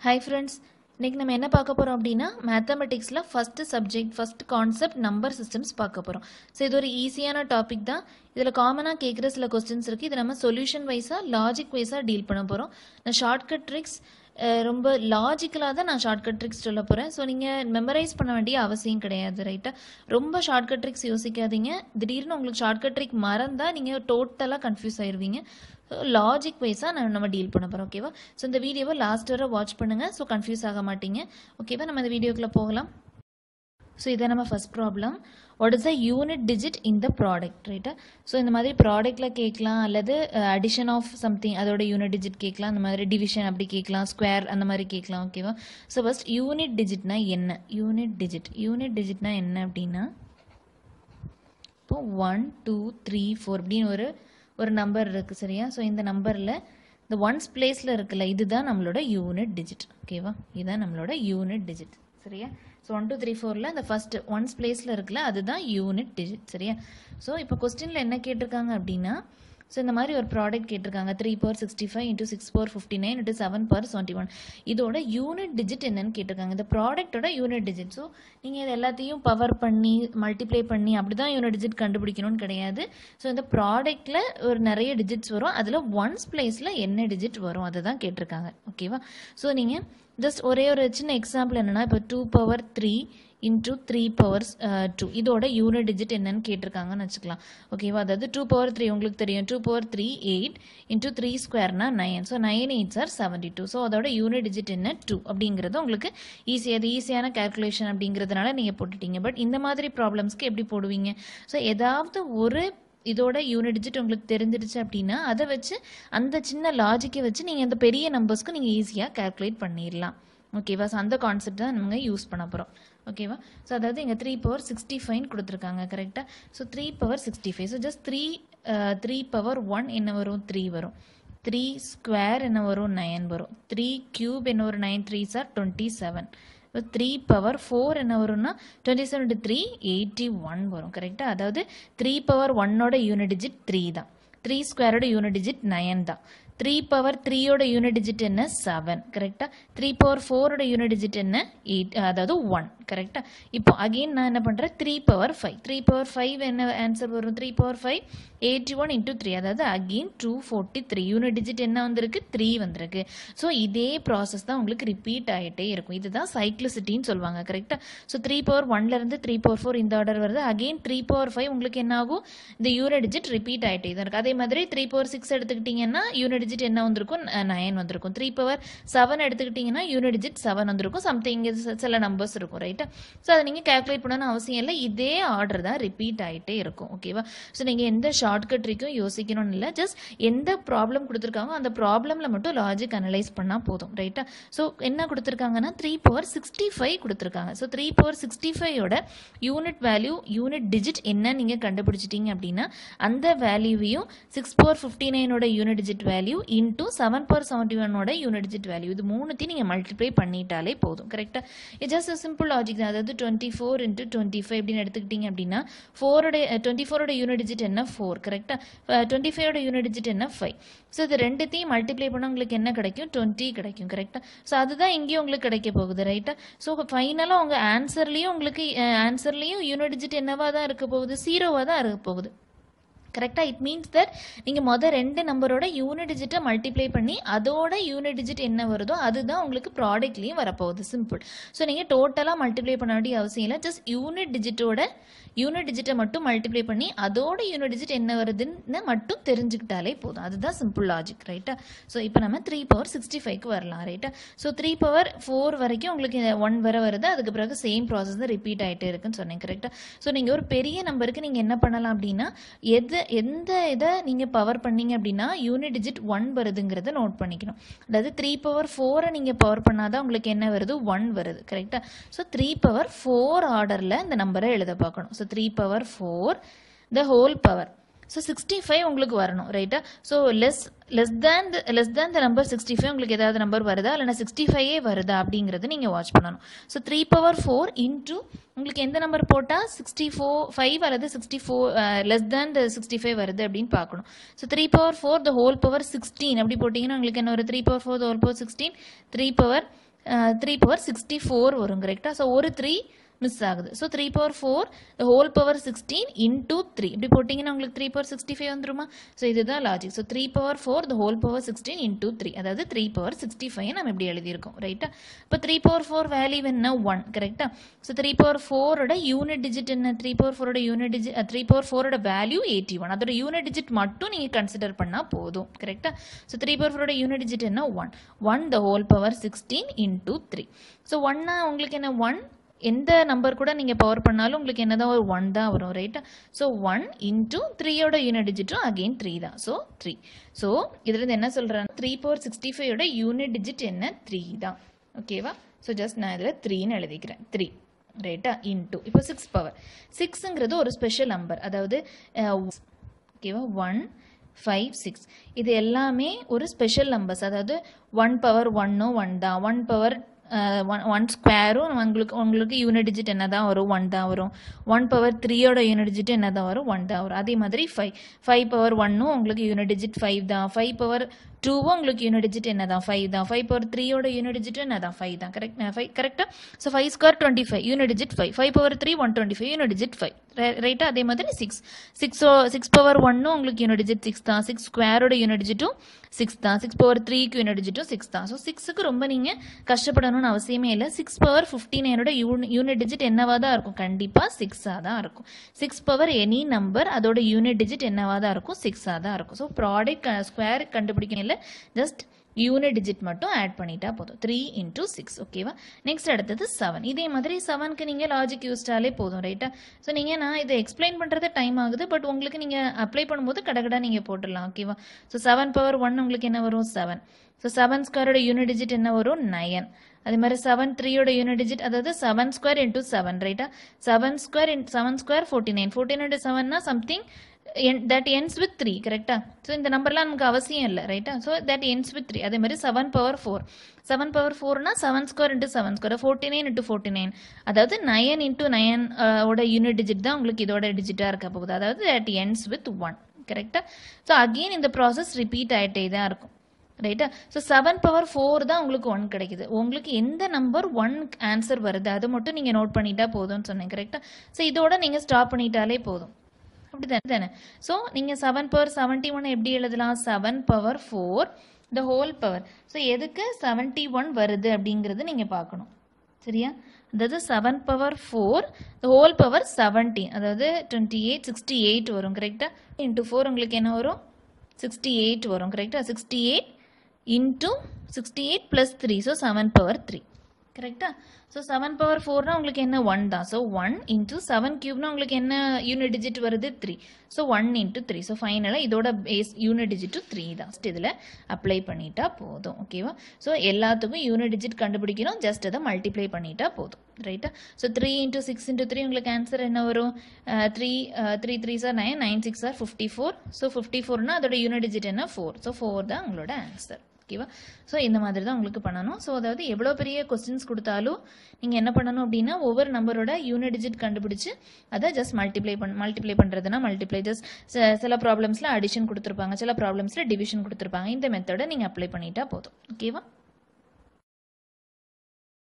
hi friends இன்னைக்கு நம்ம என்ன பார்க்க போகிறோம் அப்படின்னா மேத்தமெட்டிக்ஸில் first subject first concept number systems பார்க்க போகிறோம் ஸோ இது ஒரு ஈஸியான டாபிக் தான் இதில் காமனாக கேட்குற சில கொஸ்டின்ஸ் இருக்குது இதை நம்ம சொல்யூஷன் வைஸாக லாஜிக் வைஸாக டீல் பண்ண போகிறோம் நான் ஷார்ட்கட் ட்ரிக்ஸ் ரொம்ப லாஜிக்கலாக தான் நான் ஷார்ட்கட் ட்ரிக்ஸ் சொல்ல போகிறேன் ஸோ நீங்கள் மெமரைஸ் பண்ண வேண்டிய அவசியம் கிடையாது ரைட்டா ரொம்ப ஷார்ட்கட் ட்ரிக்ஸ் யோசிக்காதீங்க திடீர்னு உங்களுக்கு ஷார்ட்கட் ட்ரிக் மறந்தால் நீங்கள் டோட்டலாக கன்ஃபியூஸ் ஆயிடுவீங்க லாஜிக் வைஸாக நான் நம்ம டீல் பண்ண போகிறோம் ஓகேவா ஸோ இந்த வீடியோவை லாஸ்ட் வரை வாட்ச் பண்ணுங்கள் ஸோ கன்ஃபியூஸ் ஆக மாட்டீங்க ஓகேவா நம்ம இந்த வீடியோக்குள்ளே போகலாம் ஸோ இதை நம்ம first problem what is the unit digit in the product ரைட்டா ஸோ இந்த மாதிரி ப்ராடக்ட்டில் கேட்கலாம் அல்லது அடிஷன் ஆஃப் சம்திங் அதோட யூனிட் டிஜிட் கேட்கலாம் அந்த மாதிரி டிவிஷன் அப்படி கேட்கலாம் ஸ்கொயர் அந்த மாதிரி கேட்கலாம் ஓகேவா ஸோ ஃபஸ்ட் யூனிட் டிஜிட்னா என்ன யூனிட் டிஜிட் யூனிட் டிஜிட்னா என்ன அப்படின்னா இப்போ ஒன் டூ த்ரீ ஃபோர் அப்படின்னு ஒரு ஒரு நம்பர் இருக்குது சரியா ஸோ இந்த நம்பரில் இந்த ஒன்ஸ் பிளேஸில் இருக்குல்ல இதுதான் நம்மளோட யூனிட் டிஜிட் ஓகேவா இதுதான் நம்மளோட யூனிட் டிஜிட் சரியா ஸோ ஒன் டூ த்ரீ ஃபோரில் அந்த ஃபஸ்ட்டு ஒன்ஸ் பிளேஸில் இருக்குல்ல அதுதான் யூனிட் டிஜிட் சரியா ஸோ இப்போ கொஸ்டினில் என்ன கேட்டிருக்காங்க அப்படின்னா ஸோ இந்த மாதிரி ஒரு ப்ராடக்ட் கேட்டிருக்காங்க three power sixty five into six power fifty nine into seven power seventy one இதோட யூனிட் டிஜிட் என்னன்னு கேட்டிருக்காங்க இந்த ப்ராடக்ட்டோட யூனிட் டிஜிட் ஸோ நீங்கள் இது எல்லாத்தையும் பவர் பண்ணி மல்டிப்ளை பண்ணி அப்படி தான் யூனிட் டிஜிட் கண்டுபிடிக்கணும்னு கிடையாது ஸோ இந்த ப்ராடக்ட்டில் ஒரு நிறைய டிஜிட்ஸ் வரும் அதில் ஒன்ஸ் பிளேஸில் என்ன டிஜிட் வரும் அதை தான் கேட்டிருக்காங்க ஓகேவா ஸோ நீங்கள் ஜஸ்ட் ஒரே ஒரு சின்ன எக்ஸாம்பிள் என்னென்னா இப்போ two power three into three powers two இதோட யூனிட் டிஜிட் என்னன்னு கேட்டிருக்காங்கன்னு வச்சுக்கலாம் ஓகேவா அதாவது டூ பவர் த்ரீ உங்களுக்கு தெரியும் two power three eight into three ஸ்கொயர்னா nine so nine eights are seventy two so அதோட யூனிட் டிஜிட் என்ன டூ அப்படிங்கிறது உங்களுக்கு ஈஸி அது ஈஸியான கேல்குலேஷன் அப்படிங்கிறதுனால நீங்கள் போட்டுட்டீங்க பட் இந்த மாதிரி ப்ராப்ளம்ஸ்க்கு எப்படி போடுவீங்க ஸோ ஏதாவது ஒரு இதோட யூனிட் டிஜிட் உங்களுக்கு தெரிஞ்சிடுச்சு அப்படின்னா அதை வச்சு அந்த சின்ன லாஜிக்கை வச்சு நீங்கள் அந்த பெரிய நம்பர்ஸ்க்கு நீங்கள் ஈஸியாக கேல்குலேட் பண்ணிடலாம் ஓகேவா ஸோ அந்த கான்செப்ட் தான் நம்ம யூஸ் பண்ண போகிறோம் ஓகேவா ஸோ அதாவது இங்கே த்ரீ பவர் சிக்ஸ்டி ஃபைவ்னு கொடுத்துருக்காங்க கரெக்டாக so three power sixty five so just three three power one என்ன வரும் த்ரீ வரும் த்ரீ ஸ்கொயர் என்ன வரும் நயன் வரும் த்ரீ க்யூப் என்ன வரும் nine three sir twenty seven இப்போ த்ரீ பவர் ஃபோர் என்ன வரும்னா twenty seven to three eighty one வரும் கரெக்டாக அதாவது த்ரீ பவர் ஒன்னோட யூனிட் டிஜிட் த்ரீ தான் த்ரீ ஸ்கொயரோட யூனிட் டிஜிட் நயன் தான் த்ரீ பவர் த்ரீயோட யூனிட் டிஜிட் என்ன செவன் கரெக்டாக த்ரீ பவர் ஃபோரோட யூனிட் டிஜிட் என்ன எயிட் அதாவது ஒன் கரெக்டாக இப்போ அகெயின் நான் என்ன பண்ணுறேன் three power five three power five என்ன ஆன்சர் வரும் three power five eighty one into three அதாவது again two forty three unit digit என்ன வந்திருக்கு த்ரீ வந்திருக்கு ஸோ இதே ப்ராசஸ் தான் உங்களுக்கு ரிப்பீட் ஆகிட்டே இருக்கும் இதுதான் சைக்ளிசிட்டின்னு சொல்லுவாங்க கரெக்டாக ஸோ த்ரீ பவர் ஒன்லேருந்து த்ரீ பவர் ஃபோர் இந்த ஆர்டர் வருது அகெயின் த்ரீ பவர் ஃபைவ் உங்களுக்கு என்ன ஆகும் இந்த யூனிட் டிஜிட் ரிப்பீட் ஆகிட்டே தான் இருக்குது அதே மாதிரி த்ரீ பவர் சிக்ஸ் எடுத்துக்கிட்டிங்கன்னா யூனிட் டிஜிட் என்ன வந்திருக்கும் நயன் வந்திருக்கும் த்ரீ பவர் செவன் எடுத்துக்கிட்டிங்கன்னா யூனிட் டிஜிட் செவன் வந்திருக்கும் சம்திங் சில நம்பர்ஸ் இருக்கும் ரைட்டா ஸோ அதை நீங்கள் கேல்குலேட் பண்ணணும்னு அவசியம் இல்லை இதே ஆர்டர் தான் ரிப்பீட் ஆகிட்டே இருக்கும் ஓகேவா ஸோ நீங்கள் எந்த ஷார்ட்கட் ட்ரிக்கும் யோசிக்கணும்னு இல்லை ஜஸ்ட் எந்த ப்ராப்ளம் கொடுத்துருக்காங்க அந்த ப்ராப்ளமில் மட்டும் லாஜிக் அனலைஸ் பண்ணால் போதும் ரைட்டா ஸோ என்ன கொடுத்துருக்காங்கன்னா த்ரீ பவர் சிக்ஸ்டி ஃபைவ் கொடுத்துருக்காங்க ஸோ த்ரீ பவர் சிக்ஸ்டி ஃபைவோட யூனிட் வேல்யூ யூனிட் டிஜிட் என்ன நீங்கள் கண்டுபிடிச்சிட்டீங்க அப்படின்னா அந்த வேல்யூவையும் சிக்ஸ் பவர் ஃபிஃப்டி நைனோட unit digit value into seven power seventy ஒனோட யூனிட் டிஜிட் வேல்யூ இது மூணுத்தையும் நீங்கள் மல்டிப்ளை பண்ணிட்டாலே போதும் கரெக்டாக இது ஜஸ்ட் சிம்பிள் லாஜிக் தான் அதாவது twenty four into twenty five அப்படின்னு எடுத்துக்கிட்டிங்க அப்படின்னா ஃபோரோட டுவெண்ட்டி ஃபோரோட யூனிட் டிஜிட் என்ன ஃபோர் கரெக்டாக டுவெண்ட்டி ஃபைவோட யூனிட் டிஜிட் என்ன ஃபைவ் ஸோ இது ரெண்டுத்தையும் மல்டிப்ளை பண்ணால் உங்களுக்கு என்ன கிடைக்கும் டுவெண்ட்டி கிடைக்கும் கரெக்டாக ஸோ அதுதான் இங்கேயும் உங்களுக்கு கிடைக்க போகுது ரைட்டா ஸோ ஃபைனலாக உங்கள் ஆன்சர்லேயும் உங்களுக்கு ஆன்சர்லேயும் யூனிட் டிஜிட் என்னவா தான் இருக்க போகுது ஜீரோவாக தான் இருக்க போகுது கரெக்டாக இட் மீன்ஸ் தட் நீங்கள் மொதல் ரெண்டு நம்பரோட யூனிட் டிஜிட்டை மல்டிப்ளை பண்ணி அதோட யூனிட் டிஜிட் என்ன வருதோ அதுதான் உங்களுக்கு ப்ராடக்ட்லேயும் வரப்போகுது சிம்பிள் ஸோ நீங்கள் டோட்டலாக மல்டிப்ளை பண்ண வேண்டிய அவசியம் இல்லை ஜஸ்ட் யூனிட் டிஜிட்டோட யூனிட் டிஜிட்டை மட்டும் மல்டிப்ளை பண்ணி அதோட யூனிட் டிஜிட் என்ன வருதுன்னு மட்டும் தெரிஞ்சுக்கிட்டாலே போதும் அதுதான் சிம்பிள் லாஜிக் ரைட்டா ஸோ இப்போ நம்ம த்ரீ பவர் சிக்ஸ்டி ஃபைவ்க்கு வரலாம் ரைட்டா ஸோ த்ரீ பவர் ஃபோர் வரைக்கும் உங்களுக்கு ஒன் வர வருது அதுக்கு பிறகு சேம் ப்ராசஸ் தான் ரிப்பீட் ஆகிட்டே இருக்குன்னு சொன்னேன் கரெக்டாக ஸோ நீங்கள் ஒரு பெரிய நம்பருக்கு நீங்கள் என்ன பண்ணலாம் அப்படின்னா எது எந்த இதை நீங்கள் பவர் பண்ணீங்க அப்படின்னா யூனிட் டிஜிட் ஒன் வருதுங்கிறத நோட் பண்ணிக்கணும் அதாவது த்ரீ பவர் ஃபோரை நீங்கள் பவர் பண்ணாதான் உங்களுக்கு என்ன வருது ஒன் வருது கரெக்டாக ஸோ த்ரீ பவர் ஃபோர் ஆர்டரில் இந்த நம்பரை எழுத பார்க்கணும் so three power four the whole power so sixty five உங்களுக்கு வரணும் ரைட்டா so less less than less than the number sixty five உங்களுக்கு ஏதாவது நம்பர் வருதா இல்லைனா சிக்ஸ்டி ஃபைவே வருதா அப்படிங்கிறது நீங்கள் வாட்ச் பண்ணணும் so three power four into உங்களுக்கு எந்த நம்பர் போட்டால் சிக்ஸ்டி ஃபோர் ஃபைவ் அல்லது sixty four less than the sixty five வருது அப்படின்னு பார்க்கணும் so three power four the whole power sixteen அப்படி போட்டிங்கன்னா உங்களுக்கு என்ன ஒரு three power four the whole power sixteen three power three power sixty four வரும் கரெக்டாக ஸோ ஒரு த்ரீ மிஸ் ஆகுது so three power four whole power sixteen into three இப்படி போட்டிங்கன்னா உங்களுக்கு த்ரீ பவர் சிக்ஸ்டி ஃபைவ் வந்துருமா ஸோ இதுதான் logic so three power four the whole power sixteen into three அதாவது த்ரீ பவர் சிக்ஸ்டி ஃபைவ் நம்ம இப்படி எழுதியிருக்கோம் ரைட்டா இப்போ த்ரீ பவர் ஃபோர் வேல்யூ என்ன ஒன் கரெக்டா ஸோ த்ரீ பவர் ஃபோரோட யூனிட் டிஜிட் என்ன த்ரீ பவர் ஃபோரோட யூனிட் டிஜிட் த்ரீ பவர் ஃபோரோட வேல்யூ எயிட்டி ஒன் அதோட யூனிட் டிஜிட் மட்டும் நீங்கள் கன்சிடர் பண்ணால் போதும் கரெக்டா ஸோ த்ரீ பவர் ஃபோரோட யூனிட் டிஜிட் என்ன one one the whole power sixteen into three so ஒன்னா உங்களுக்கு என்ன ஒன் எந்த நம்பர் கூட நீங்கள் பவர் பண்ணாலும் உங்களுக்கு என்னதான் ஒரு ஒன் தான் வரும் ரைட்டா ஸோ ஒன் இன்டூ த்ரீயோட யூனிட் டிஜிட்டும் அகெயின் த்ரீ தான் ஸோ த்ரீ ஸோ இதுலேருந்து என்ன சொல்கிறேன் த்ரீ பவர் சிக்ஸ்டி ஃபைவோட யூனிட் டிஜிட் என்ன த்ரீ தான் ஓகேவா ஸோ ஜஸ்ட் நான் இதில் த்ரீன்னு எழுதிக்கிறேன் த்ரீ ரைட்டா இன்டூ இப்போ சிக்ஸ் பவர் சிக்ஸுங்கிறது ஒரு ஸ்பெஷல் நம்பர் அதாவது ஓகேவா ஒன் ஃபைவ் சிக்ஸ் இது எல்லாமே ஒரு ஸ்பெஷல் நம்பர்ஸ் அதாவது ஒன் பவர் ஒன்னும் ஒன் தான் ஒன் பவர் ஒன் ஒன் ஸ்கொயரும் உங்களுக்கு உங்களுக்கு யூனிட் டிஜிட் என்ன தான் வரும் ஒன் தான் வரும் ஒன் பவர் த்ரீயோட யூனிட் டிஜிட் என்ன தான் வரும் ஒன் தான் வரும் அதே மாதிரி ஃபைவ் ஃபைவ் பவர் ஒன்னும் உங்களுக்கு யூனிட் டிஜிட் ஃபைவ் தான் ஃபைவ் பவர் டூவும் உங்களுக்கு யூனிட் டிஜிட் என்ன தான் ஃபைவ் தான் ஃபைவ் பவர் த்ரீயோட யூனிட் டிஜிட் என்ன தான் ஃபைவ் தான் கரெக்ட் ஃபைவ் கரெக்டாக so five square twenty five unit digit five five power three one twenty five unit digit five ரைட்டாக அதே மாதிரி சிக்ஸ் சிக்ஸ் சிக்ஸ் பவர் ஒன்னும் உங்களுக்கு யூனிட் டிஜிட் சிக்ஸ் தான் சிக்ஸ் ஸ்கொயரோட யூனிட் டிஜிட்டும் சிக்ஸ் தான் சிக்ஸ் பவர் த்ரீக்கு யூனிட் டிஜிட்டும் சிக்ஸ் தான் ஸோ சிக்ஸுக்கு ரொம்ப நீங்கள் கஷ்டப்படணும்னு அவசியமே இல்லை சிக்ஸ் பவர் ஃபிஃப்டி நைனோட யூனிட் டிஜிட் என்னவா தான் இருக்கும் கண்டிப்பாக சிக்ஸாக தான் இருக்கும் சிக்ஸ் பவர் எனி நம்பர் அதோட யூனிட் டிஜிட் என்னவா தான் இருக்கும் சிக்ஸாக தான் இருக்கும் ஸோ ப்ராடக்ட் ஸ்கொயர் கண்டுபிடிக்கணும் இல்லை ஜஸ்ட் யூனிட் டிஜிட் மட்டும் ஆட் பண்ணிட்டா போதும் த்ரீ இன்டூ சிக்ஸ் ஓகேவா நெக்ஸ்ட் அடுத்தது செவன் இதே மாதிரி செவனுக்கு நீங்கள் லாஜிக் யூஸ்டாலே போதும் ரைட்டா ஸோ நீங்கள் நான் இதை எக்ஸ்பிளைன் பண்ணுறது டைம் ஆகுது பட் உங்களுக்கு நீங்கள் அப்ளை பண்ணும்போது கடகடா நீங்கள் போட்டுடலாம் ஓகேவா ஸோ செவன் பவர் ஒன் உங்களுக்கு என்ன வரும் செவன் ஸோ செவன் ஸ்கொயரோட யூனிட் டிஜிட் என்ன வரும் நயன் அதே மாதிரி செவன் த்ரீயோட யூனிட் டிஜிட் அதாவது செவன் ஸ்கொயர் இன்டூ செவன் ரைட்டா seven square in seven square forty nine forty nine செவன்னா something that ends with three கரெக்டா ஸோ இந்த நம்பர்லாம் நமக்கு அவசியம் இல்லை ரைட்டா so that ends with three அதே மாதிரி seven power four seven power ஃபோர்னா seven square into seven square forty nine into forty nine அதாவது நயன் இன்ட்டு நயன் ஓட யூனிட் டிஜிட் தான் உங்களுக்கு இதோட டிஜிட்டாக இருக்க போகுது அதாவது தட் என்ஸ் வித் ஒன் கரெக்டா ஸோ அகெயின் இந்த ப்ராசஸ் ரிப்பீட் ஆகிட்டே தான் இருக்கும் ரைட்டா ஸோ செவன் பவர் ஃபோர் தான் உங்களுக்கு ஒன் கிடைக்குது உங்களுக்கு எந்த நம்பர் ஒன் ஆன்சர் வருது அதை மட்டும் நீங்கள் நோட் பண்ணிட்டா போதும்னு சொன்னேன் கரெக்டாக ஸோ இதோட நீங்கள் ஸ்டாப் பண்ணிட்டாலே போதும் அப்படி தானே தானே ஸோ நீங்கள் செவன் பவர் செவன்ட்டி ஒன் எப்படி எழுதலாம் seven power four the whole power so எதுக்கு செவன்ட்டி ஒன் வருது அப்படிங்கிறது நீங்கள் பார்க்கணும் சரியா அதாவது seven power four the whole power seventeen அதாவது டுவெண்ட்டி எயிட் சிக்ஸ்டி எயிட் வரும் கரெக்டாக இன்ட்டு ஃபோர் உங்களுக்கு என்ன வரும் சிக்ஸ்டி எயிட் வரும் கரெக்டாக sixty eight into sixty eight plus three so seven power three கரெக்டா ஸோ செவன் பவர் ஃபோர்னா உங்களுக்கு என்ன ஒன் தான் ஸோ ஒன் இன்ட்டு செவன் கியூப்னா உங்களுக்கு என்ன யூனிட் டிஜிட் வருது three so one into three so ஃபைனலாக இதோட பேஸ் யூனிட் டிஜிட்டு த்ரீ தான் ஃபஸ்ட் இதில் அப்ளை பண்ணிட்டா போதும் ஓகேவா ஸோ எல்லாத்துக்கும் யூனிட் டிஜிட் கண்டுபிடிக்கணும் ஜஸ்ட் அதை மல்டிப்ளை பண்ணிட்டா போதும் ரைட்டா so three into six into three உங்களுக்கு ஆன்சர் என்ன வரும் three three three sir nine nine six or fifty four so fifty ஃபோர்னா அதோட யூனிட் டிஜிட் என்ன ஃபோர் ஸோ ஃபோர் தான் உங்களோட ஆன்சர் ஓகேவா ஸோ இந்த மாதிரி தான் உங்களுக்கு பண்ணணும் ஸோ அதாவது எவ்வளோ பெரிய கொஸ்டின்ஸ் கொடுத்தாலும் நீங்கள் என்ன பண்ணணும் அப்படின்னா ஒவ்வொரு நம்பரோட யூனிட் டிஜிட் கண்டுபிடிச்சு அதை ஜஸ்ட் மல்டிப்ளை பண் மல்டிப்ளை பண்ணுறதுனா மல்டிப்ளை ஜஸ்ட் சில ப்ராப்ளம்ஸில் அடிஷன் கொடுத்துருப்பாங்க சில ப்ராப்ளம்ஸில் டிவிஷன் கொடுத்துருப்பாங்க இந்த மெத்தடை நீங்கள் அப்ளை பண்ணிட்டா போதும் ஓகேவா